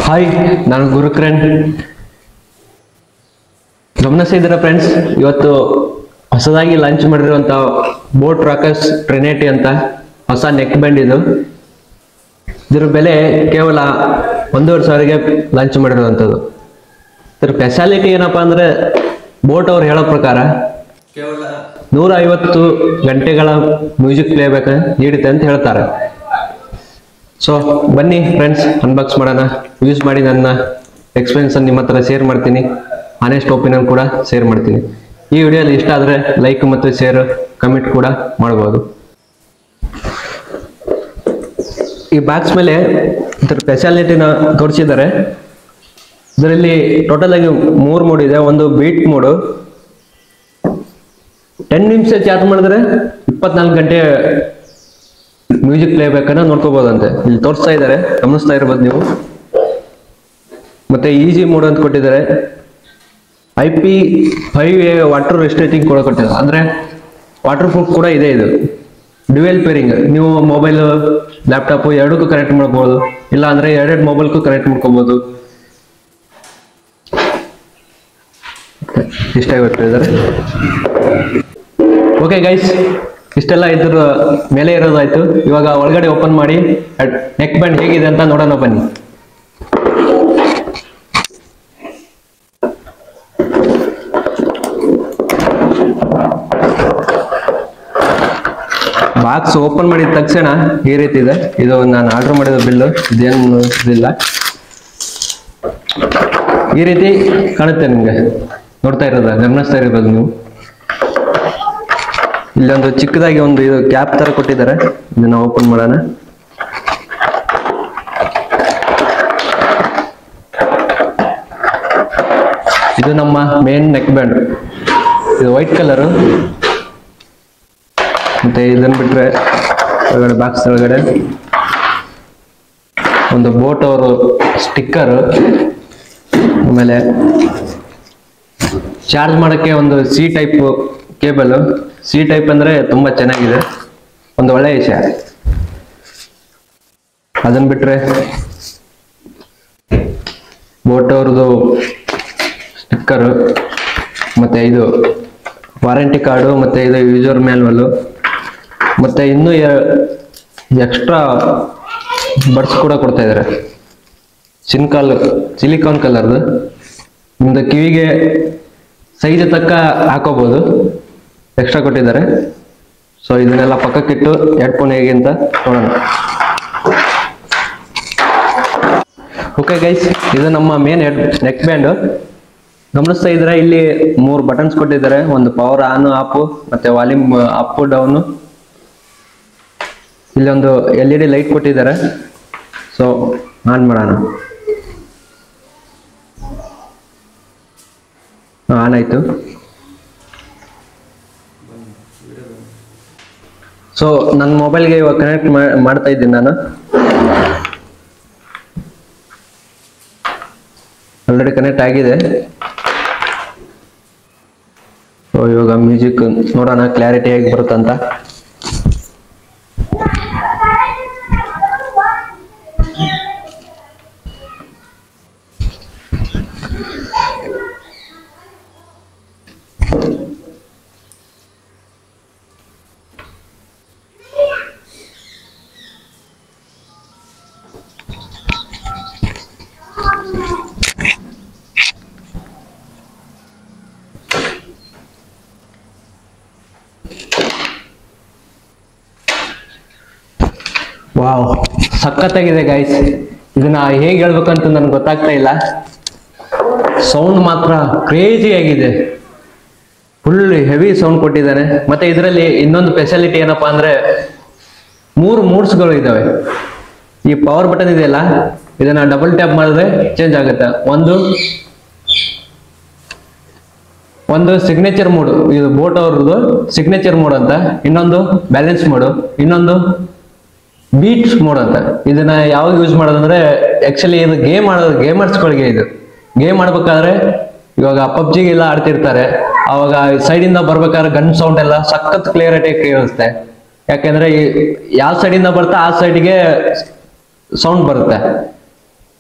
hi ನಾನು Gurukiran ಗಮನಿಸಿದ್ದೀರಾ friends ಇವತ್ತು ಹೊಸದಾಗಿ ಲಾಂಚ್ ಮಾಡಿರುವಂತ ಬೋಟ್ ರಾಕರ್ಸ್ ಟ್ರಿನೇಟಿ ಅಂತ ಹೊಸ ನೆಕ್ ಬ್ಯಾಂಡ್ ಇದು ಇದ್ರ ಬೆಲೆ ಕೇವಲ ಒಂದೂವರೆ ಸಾವಿರಗೆ ಲಾಂಚ್ ಮಾಡಿರುವಂಥದ್ದು ಇದ್ರ ಸ್ಪೆಷಾಲಿಟಿ ಏನಪ್ಪಾ ಅಂದ್ರೆ ಬೋಟ್ ಅವ್ರು ಹೇಳೋ ಪ್ರಕಾರ ಕೇವಲ ನೂರ ಐವತ್ತು ಗಂಟೆಗಳ ಮ್ಯೂಸಿಕ್ ಪ್ಲೇಬ್ಯಾಕ್ ನೀಡುತ್ತೆ ಅಂತ ಹೇಳ್ತಾರೆ ಸೊ ಬನ್ನಿ ಫ್ರೆಂಡ್ಸ್ ಅನ್ಬಾಕ್ಸ್ ಮಾಡೋಣ ಯೂಸ್ ಮಾಡಿ ನನ್ನ ಎಕ್ಸ್ಪೀರಿಯನ್ಸ್ ನಿಮ್ಮ ಹತ್ರ ಶೇರ್ ಮಾಡ್ತೀನಿ ಆನೆಸ್ಟ್ ಒಪಿನಿಯನ್ ಕೂಡ ಶೇರ್ ಮಾಡ್ತೀನಿ ಈ ವಿಡಿಯೋಲಿ ಇಷ್ಟ ಆದರೆ ಲೈಕ್ ಮತ್ತು ಶೇರ್ ಕಮೆಂಟ್ ಕೂಡ ಮಾಡ್ಬೋದು ಈ ಬಾಕ್ಸ್ ಮೇಲೆ ಇದ್ರ ಸ್ಪೆಷಾಲಿಟಿನ ತೋರಿಸಿದ್ದಾರೆ ಇದರಲ್ಲಿ ಟೋಟಲ್ ಆಗಿ ಮೂರು ಮೋಡ್ ಇದೆ ಒಂದು ಬೀಟ್ ಮೋಡು ಟೆನ್ ನಿಮಿಷ ಚಾರ್ಜ್ ಮಾಡಿದ್ರೆ ಇಪ್ಪತ್ನಾಲ್ಕು ಗಂಟೆ ಮ್ಯೂಸಿಕ್ ಪ್ಲೇಬೇಕನ್ನ ನೋಡ್ಕೋಬಹುದಂತೆ ಇಲ್ಲಿ ತೋರಿಸ್ತಾ ಇದ್ದಾರೆ ಗಮನಿಸ್ತಾ ಇರ್ಬೋದು ನೀವು ಮತ್ತೆ ಈಸಿ ಮೋಡ್ ಅಂತ ಕೊಟ್ಟಿದ್ದಾರೆ I P five A water ರೆಸ್ಟ್ರೇಟಿಂಗ್ ಕೂಡ ಕೊಟ್ಟಿದ್ದಾರೆ ಅಂದ್ರೆ ವಾಟರ್ ಪ್ರೂಫ್ ಕೂಡ ಇದೆ ಇದು ಡ್ಯುವೆಲ್ ಪೇರಿಂಗ್ ನೀವು ಮೊಬೈಲ್ ಲ್ಯಾಪ್ಟಾಪ್ ಎರಡಕ್ಕೂ ಕನೆಕ್ಟ್ ಮಾಡ್ಬೋದು ಇಲ್ಲ ಅಂದ್ರೆ ಎರಡೆರಡು ಮೊಬೈಲ್ಗೂ ಕನೆಕ್ಟ್ ಮಾಡ್ಕೋಬಹುದು ಇಷ್ಟ ಗೊತ್ತಿದ್ದಾರೆ ಓಕೆ ಗೈಸ್ ಇಷ್ಟೆಲ್ಲ ಇದ್ರ ಮೇಲೆ ಇರೋದಾಯ್ತು ಇವಾಗ ಒಳಗಡೆ ಓಪನ್ ಮಾಡಿ ನೆಕ್ ಬ್ಯಾಂಡ್ ಹೇಗಿದೆ ಅಂತ ನೋಡೋಣ ಬನ್ನಿ ಬಾಕ್ಸ್ ಓಪನ್ ಮಾಡಿದ ತಕ್ಷಣ ಈ ರೀತಿ ಇದೆ ಇದು ನಾನು ಆರ್ಡರ್ ಮಾಡಿದ ಬಿಲ್ ಇದೇನು ಇದಿಲ್ಲ ಈ ರೀತಿ ಕಾಣುತ್ತೆ ನಿಮ್ಗೆ ನೋಡ್ತಾ ಇರೋದ ಗಮನಿಸ್ತಾ ಇರ್ಬೋದು ನೀವು ಇಲ್ಲೊಂದು ಚಿಕ್ಕದಾಗಿ ಒಂದು ಇದು ಕ್ಯಾಪ್ ತರ ಕೊಟ್ಟಿದ್ದಾರೆ ಇದನ್ನ ಓಪನ್ ಮಾಡೋಣ ಇದು ನಮ್ಮ ಮೇನ್ ನೆಕ್ ಬ್ಯಾಂಡ್ ಇದು ವೈಟ್ ಕಲರ್ ಮತ್ತೆ ಇದನ್ನ ಬಿಟ್ರೆ ಒಳಗಡೆ ಬಾಕ್ಸ್ ಒಳಗಡೆ ಒಂದು ಬೋಟ್ ಅವರು ಸ್ಟಿಕ್ಕರ್ ಆಮೇಲೆ ಚಾರ್ಜ್ ಮಾಡೋಕ್ಕೆ ಒಂದು C type cable C type ಅಂದ್ರೆ ತುಂಬಾ ಚೆನ್ನಾಗಿದೆ ಒಂದು ಒಳ್ಳೆಯ ವಿಷಯ ಅದನ್ನ ಬಿಟ್ರೆ ಬೋಟ್ ಅವ್ರದ್ದು ಸ್ಟಿಕ್ಕರ್ ಮತ್ತೆ ಇದು ವಾರಂಟಿ ಕಾರ್ಡು ಮತ್ತೆ ಇದು ಯೂಸರ್ ಮ್ಯಾನ್ವಲ್ ಮತ್ತೆ ಇನ್ನೂ ಎಕ್ಸ್ಟ್ರಾ ಬಡ್ಸ್ ಕೂಡ ಕೊಡ್ತಾ ಇದ್ದಾರೆ ಸಿನ್ಕಾಲ್ ಸಿಲಿಕಾನ್ ಕಲರ್ದು ನಿಮ್ದು ಕಿವಿಗೆ ಸೈಜ್ ತಕ್ಕ ಹಾಕೋಬಹುದು ಎಕ್ಸ್ಟ್ರಾ ಕೊಟ್ಟಿದ್ದಾರೆ ಸೊ ಇದನ್ನೆಲ್ಲ ಪಕ್ಕಕ್ಕಿಟ್ಟು ಹೆಡ್ಫೋನ್ ಹೇಗೆ ಅಂತ ನೋಡೋಣ ಓಕೆ ಗೈಸ್ ಇದು ನಮ್ಮ ಮೇನ್ ಹೆಡ್ ನೆಕ್ ಬ್ಯಾಂಡ್ ಗಮನಿಸ್ತಾ ಇದ್ರೆ ಇಲ್ಲಿ ಮೂರು ಬಟನ್ಸ್ ಕೊಟ್ಟಿದ್ದಾರೆ ಒಂದು ಪವರ್ ಆನ್ ಆಫ್ ಮತ್ತೆ ವಾಲ್ಯೂಮ್ ಅಪ್ ಡೌನ್ ಇಲ್ಲಿ ಒಂದು ಎಲ್ ಇ ಡಿ ಲೈಟ್ ಕೊಟ್ಟಿದ್ದಾರೆ ಸೊ ಆನ್ ಮಾಡೋಣ ಆನ್ ಆಯ್ತು ಸೊ ನನ್ನ ಮೊಬೈಲ್ಗೆ ಇವಾಗ ಕನೆಕ್ಟ್ ಮಾಡ್ತಾ ಇದ್ದೀನಿ ನಾನು ಆಲ್ರೆಡಿ ಕನೆಕ್ಟ್ ಆಗಿದೆ ಸೊ ಇವಾಗ ಮ್ಯೂಸಿಕ್ ನೋಡೋಣ ಕ್ಲಾರಿಟಿ ಹೇಗೆ ಬರುತ್ತಂತ ವಾವ್ ಸಖತ್ತಾಗಿದೆ ಗೈಸ್ ಇದನ್ನ ಹೇಗೆ ಹೇಳ್ಬೇಕಂತ ನನ್ಗೆ ಗೊತ್ತಾಗ್ತಾ ಇಲ್ಲ ಸೌಂಡ್ ಮಾತ್ರ ಕ್ರೇಜಿ ಆಗಿದೆ ಫುಲ್ ಹೆವಿ ಸೌಂಡ್ ಕೊಟ್ಟಿದ್ದಾನೆ ಮತ್ತೆ ಇದರಲ್ಲಿ ಇನ್ನೊಂದು ಸ್ಪೆಷಾಲಿಟಿ ಏನಪ್ಪಾ ಅಂದ್ರೆ ಮೂರು ಮೂಡ್ಸ್ಗಳು ಇದಾವೆ ಈ ಪವರ್ ಬಟನ್ ಇದೆಯಲ್ಲ ಇದನ್ನ ಡಬಲ್ ಟ್ಯಾಪ್ ಮಾಡಿದ್ರೆ ಚೇಂಜ್ ಆಗುತ್ತೆ ಒಂದು ಒಂದು ಸಿಗ್ನೇಚರ್ ಮೋಡ್ ಇದು ಬೋಟ್ ಅವ್ರದ್ದು ಸಿಗ್ನೇಚರ್ ಮೋಡ್ ಅಂತ ಇನ್ನೊಂದು ಬ್ಯಾಲೆನ್ಸ್ ಮೋಡ್ ಇನ್ನೊಂದು ಬೀಟ್ಸ್ ಮೋಡ್ ಅಂತ ಇದನ್ನ ಯಾವಾಗ ಯೂಸ್ ಮಾಡೋದಂದ್ರೆ ಆಕ್ಚುಲಿ ಇದು ಗೇಮ್ ಆಡೋದು ಗೇಮರ್ಸ್ಗಳಿಗೆ ಇದು ಗೇಮ್ ಆಡ್ಬೇಕಾದ್ರೆ ಇವಾಗ ಪಬ್ಜಿ ಎಲ್ಲ ಆಡ್ತಿರ್ತಾರೆ ಅವಾಗ ಸೈಡ್ ಇಂದ ಬರ್ಬೇಕಾದ್ರೆ ಗನ್ ಸೌಂಡ್ ಎಲ್ಲ ಸಖತ್ ಕ್ಲಿಯರಿಟಿ ಕೇಳಿಸುತ್ತೆ ಯಾಕೆಂದ್ರೆ ಈ ಯಾವ ಸೈಡ್ ಇಂದ ಬರ್ತಾ ಆ ಸೈಡ್ಗೆ ಸೌಂಡ್ ಬರುತ್ತೆ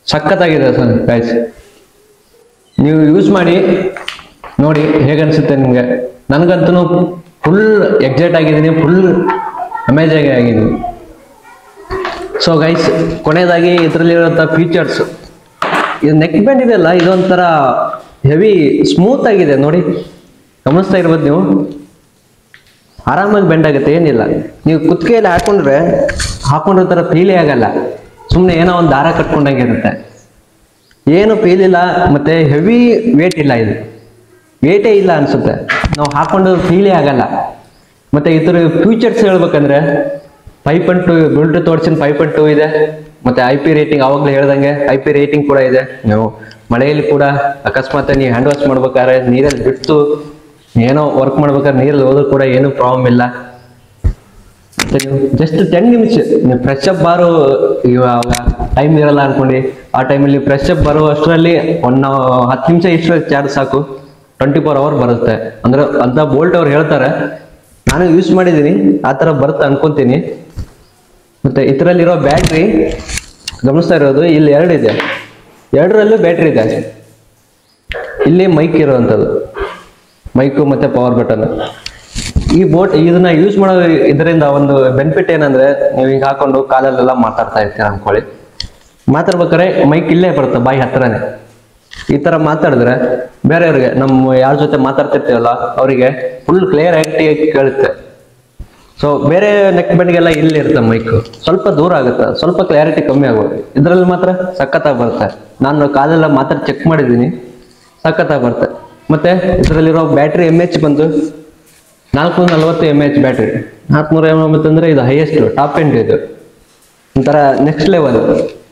ಸಖತ್ತಾಗಿದೆ ಸರ್ ಗೈಸ್ ನೀವು ಯೂಸ್ ಮಾಡಿ ನೋಡಿ ಹೇಗನ್ಸುತ್ತೆ ನಿಮಗೆ ನನಗಂತೂ ಫುಲ್ ಎಕ್ಸೈಟ್ ಆಗಿದ್ದೀನಿ ಫುಲ್ ಅಮೇಜ್ ಆಗಿದ್ದೀನಿ ಸೊ ಗೈಸ್ ಕೊನೆಯದಾಗಿ ಇದರಲ್ಲಿರುವಂಥ ಫೀಚರ್ಸ್ ಇದು ನೆಕ್ ಬ್ಯಾಂಡ್ ಇದೆಯಲ್ಲ ಇದೊಂಥರ ಹೆವಿ ಸ್ಮೂತ್ ಆಗಿದೆ ನೋಡಿ ಗಮನಿಸ್ತಾ ಇರ್ಬೋದು ನೀವು ಆರಾಮಾಗಿ ಬೆಂಡ್ ಆಗುತ್ತೆ ಏನಿಲ್ಲ ನೀವು ಕುತ್ತಿಗೆಯಲ್ಲಿ ಹಾಕೊಂಡ್ರೆ ಹಾಕೊಂಡಿರೋ ಥರ ಫೀಲೇ ಆಗಲ್ಲ ಸುಮ್ಮನೆ ಏನೋ ಒಂದು ದಾರ ಕಟ್ಕೊಂಡಂಗಿರುತ್ತೆ ಏನು ಫೀಲ್ ಇಲ್ಲ ಮತ್ತೆ ಹೆವಿ ವೇಟ್ ಇಲ್ಲ ಇದು ವೇಟೇ ಇಲ್ಲ ಅನ್ಸುತ್ತೆ ನಾವು ಹಾಕೊಂಡು ಫೀಲೇ ಆಗಲ್ಲ ಮತ್ತೆ ಇದ್ರ ಫ್ಯೂಚರ್ಸ್ ಹೇಳ್ಬೇಕಂದ್ರೆ ಫೈವ್ ಪಾಯಿಂಟ್ ಟು ಬ್ಲೂಟೂತ್ ತೋರಿಸಿನ ಫೈವ್ ಪಾಯಿಂಟ್ ಟು ಇದೆ ಮತ್ತೆ ಐ ಪಿ ರೇಟಿಂಗ್ ಅವಾಗಲೇ ಹೇಳ್ದಂಗೆ ಐ ಪಿ ರೇಟಿಂಗ್ ಕೂಡ ಇದೆ ನೀವು ಮಳೆಯಲ್ಲಿ ಕೂಡ ಅಕಸ್ಮಾತ್ ನೀವು ಹ್ಯಾಂಡ್ ವಾಶ್ ಮಾಡ್ಬೇಕಾದ್ರೆ ನೀರಲ್ಲಿ ಬಿಟ್ಟು ಏನೋ ವರ್ಕ್ ಮಾಡ್ಬೇಕಾದ್ರೆ ನೀರಲ್ಲಿ ಹೋದ್ರೂ ಕೂಡ ಏನೂ ಪ್ರಾಬ್ಲಮ್ ಇಲ್ಲ ಮತ್ತೆ ನೀವು ಜಸ್ಟ್ ಟೆನ್ ನಿಮಿಷ ನೀವು ಫ್ರೆಶ್ ಅಪ್ ಬಾರು ಇವಾಗ ಟೈಮ್ ಇರಲ್ಲ ಅನ್ಕೊಂಡು ಆ ಟೈಮಲ್ಲಿ ಫ್ರೆಶ್ ಅಪ್ ಬರೋ ಅಷ್ಟರಲ್ಲಿ ಒನ್ ಹತ್ತು ನಿಮಿಷ ಇಷ್ಟು ಚಾರ್ಜ್ ಸಾಕು ಟ್ವೆಂಟಿ ಫೋರ್ ಅವರ್ ಬರುತ್ತೆ ಅಂದ್ರೆ ಅಂತ ಬೋಲ್ಟ್ ಅವ್ರು ಹೇಳ್ತಾರೆ ನಾನು ಯೂಸ್ ಮಾಡಿದ್ದೀನಿ ಆ ಥರ ಬರುತ್ತೆ ಅನ್ಕೊಂತೀನಿ ಮತ್ತೆ ಇದರಲ್ಲಿರೋ ಬ್ಯಾಟ್ರಿ ಗಮನಿಸ್ತಾ ಇರೋದು ಇಲ್ಲಿ ಎರಡು ಇದೆ ಎರಡರಲ್ಲೂ ಬ್ಯಾಟ್ರಿ ಇದೆ ಇಲ್ಲಿ ಮೈಕ್ ಇರುವಂಥದ್ದು ಮೈಕು ಮತ್ತೆ ಪವರ್ ಬಟನ್ ಈ ಬೋಟ್ ಇದನ್ನ ಯೂಸ್ ಮಾಡೋ ಇದರಿಂದ ಒಂದು ಬೆನಿಫಿಟ್ ಏನಂದ್ರೆ ನೀವು ಹಿಂಗೆ ಹಾಕೊಂಡು ಕಾಲಲ್ಲೆಲ್ಲ ಮಾತಾಡ್ತಾ ಇರ್ತೀರ ಅನ್ಕೊಳ್ಳಿ ಮಾತಾಡ್ಬೇಕಾದ್ರೆ ಮೈಕ್ ಇಲ್ಲೇ ಬರುತ್ತೆ ಬಾಯಿ ಹತ್ರನೇ ಈ ತರ ಮಾತಾಡಿದ್ರೆ ಬೇರೆಯವ್ರಿಗೆ ನಮ್ಮ ಯಾರ ಜೊತೆ ಮಾತಾಡ್ತಿರ್ತೀವಲ್ಲ ಅವರಿಗೆ ಫುಲ್ ಕ್ಲಿಯರ್ ಆಗಿ ಕೇಳುತ್ತೆ ಸೊ ಬೇರೆ ನೆಕ್ ಬೆಂಡ್ಗೆಲ್ಲ ಇಲ್ಲಿ ಇರುತ್ತೆ ಮೈಕ್ ಸ್ವಲ್ಪ ದೂರ ಆಗುತ್ತೆ ಸ್ವಲ್ಪ ಕ್ಲಾರಿಟಿ ಕಮ್ಮಿ ಆಗುತ್ತೆ ಇದರಲ್ಲಿ ಮಾತ್ರ ಸಖತ್ತಾಗಿ ಬರುತ್ತೆ ನಾನು ಕಾಲೆಲ್ಲ ಮಾತಾಡಿ ಚೆಕ್ ಮಾಡಿದ್ದೀನಿ ಸಖತ್ತಾಗಿ ಬರುತ್ತೆ ಮತ್ತೆ ಇದರಲ್ಲಿರೋ ಬ್ಯಾಟ್ರಿ ಎಮ್ ಎಚ್ ಬಂದು ನಾಲ್ಕು ನಲವತ್ತು ಎಮ್ ಎಚ್ ಬ್ಯಾಟ್ರಿ ನಾಲ್ಕುನೂರ ಎಂಬತ್ತು ಅಂದ್ರೆ ಇದು ಹೈಯೆಸ್ಟ್ ಟಾಪ್ ಎಂಡ್ ಇದು ಒಂಥರ ನೆಕ್ಸ್ಟ್ ಲೆವೆಲ್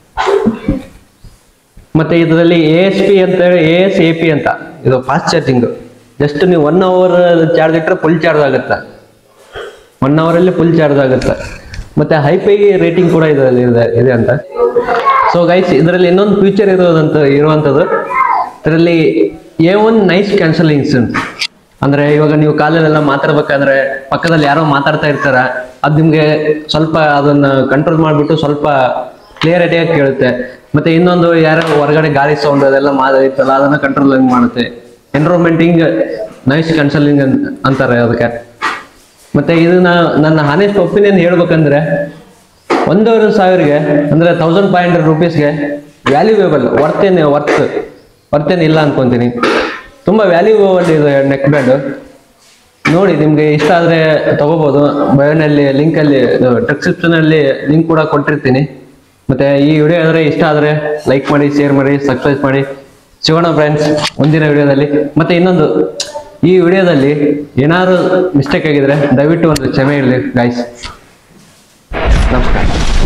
ಮತ್ತೆ ಇದರಲ್ಲಿ ಎ ಎಸ್ ಪಿ ಅಂತ ಹೇಳಿ ಎ ಎಸ್ ಎ ಪಿ ಅಂತ ಇದು ಫಾಸ್ಟ್ ಚಾರ್ಜಿಂಗ್ ಜಸ್ಟ್ ನೀವು ಒನ್ ಅವರ್ ಚಾರ್ಜ್ ಇಟ್ಟರೆ ಫುಲ್ ಚಾರ್ಜ್ ಆಗುತ್ತೆ ಒನ್ ಅವರಲ್ಲಿ ಫುಲ್ ಚಾರ್ಜ್ ಆಗುತ್ತೆ ಮತ್ತೆ ಹೈಪೈ ರೇಟಿಂಗ್ ಕೂಡ ಇದರಲ್ಲಿ ಇದೆ ಇದೆ ಅಂತ ಸೊ ಗೈಸ್ ಇದರಲ್ಲಿ ಇನ್ನೊಂದು ಫ್ಯೂಚರ್ ಇರೋದಂತ ಇರುವಂಥದ್ದು ಇದರಲ್ಲಿ ಎ ಒನ್ ನೈಸ್ ಕ್ಯಾನ್ಸಲಿಂಗ್ಸ್ ಅಂತ ಅಂದ್ರೆ ಇವಾಗ ನೀವು ಕಾಲಲ್ಲೆಲ್ಲ ಮಾತಾಡ್ಬೇಕಾದ್ರೆ ಪಕ್ಕದಲ್ಲಿ ಯಾರೋ ಮಾತಾಡ್ತಾ ಇರ್ತಾರ ಅದು ನಿಮ್ಗೆ ಸ್ವಲ್ಪ ಅದನ್ನ ಕಂಟ್ರೋಲ್ ಮಾಡ್ಬಿಟ್ಟು ಸ್ವಲ್ಪ ಕ್ಲಿಯರಿಟಿಯಾಗಿ ಕೇಳುತ್ತೆ ಮತ್ತೆ ಇನ್ನೊಂದು ಯಾರೋ ಹೊರಗಡೆ ಗಾಳಿ ಸೌಂಡ್ ಅದೆಲ್ಲ ಮಾತಾಡಿತ್ತಲ್ಲ ಅದನ್ನ ಕಂಟ್ರೋಲಿಂಗ್ ಮಾಡುತ್ತೆ ಎನ್ರೋಲ್ಮೆಂಟಿಂಗ್ ನೈಸ್ ಕನ್ಸಲಿಂಗ್ ಅಂತಾರೆ ಅದಕ್ಕೆ ಮತ್ತೆ ಇದನ್ನ ನನ್ನ ಹಾನೆಸ್ಟ್ ಒಪಿನಿಯನ್ ಹೇಳ್ಬೇಕಂದ್ರೆ ಒಂದೂವರೆ ಸಾವಿರಗೆ ಅಂದ್ರೆ ತೌಸಂಡ್ ಫೈವ್ ಹಂಡ್ರೆಡ್ ರುಪೀಸ್ಗೆ ವ್ಯಾಲ್ಯೂಯೇಬಲ್ ವರ್ತ್ ಏನು ವರ್ತ್ ವರ್ತ್ ಏನು ಇಲ್ಲ ಅನ್ಕೊಂತೀನಿ ತುಂಬಾ ವ್ಯಾಲ್ಯೂಯೇಬಲ್ ಇದೆ ನೆಕ್ ಬ್ಯಾಂಡ್ ನೋಡಿ ನಿಮ್ಗೆ ಇಷ್ಟ ಆದ್ರೆ ತಗೋಬಹುದು ಬಯೋನಲ್ಲಿ ಲಿಂಕ್ ಅಲ್ಲಿ ಡಿಸ್ಕ್ರಿಪ್ಷನ್ ಅಲ್ಲಿ ಲಿಂಕ್ ಕೂಡ ಕೊಟ್ಟಿರ್ತೀನಿ ಮತ್ತೆ ಈ ವಿಡಿಯೋ ಆದ್ರೆ ಇಷ್ಟ ಆದ್ರೆ ಲೈಕ್ ಮಾಡಿ ಶೇರ್ ಮಾಡಿ ಸಬ್ಸ್ಕ್ರೈಬ್ ಮಾಡಿ ಸಿಗೋಣ ಫ್ರೆಂಡ್ಸ್ ಮುಂದಿನ ವಿಡಿಯೋದಲ್ಲಿ ಮತ್ತೆ ಇನ್ನೊಂದು ಈ ವಿಡಿಯೋದಲ್ಲಿ ಏನಾದ್ರು ಮಿಸ್ಟೇಕ್ ಆಗಿದ್ರೆ ದಯವಿಟ್ಟು ಒಂದು ಕ್ಷಮೆ ಇರಲಿ ಗಾಯ್ಸ್ ನಮಸ್ಕಾರ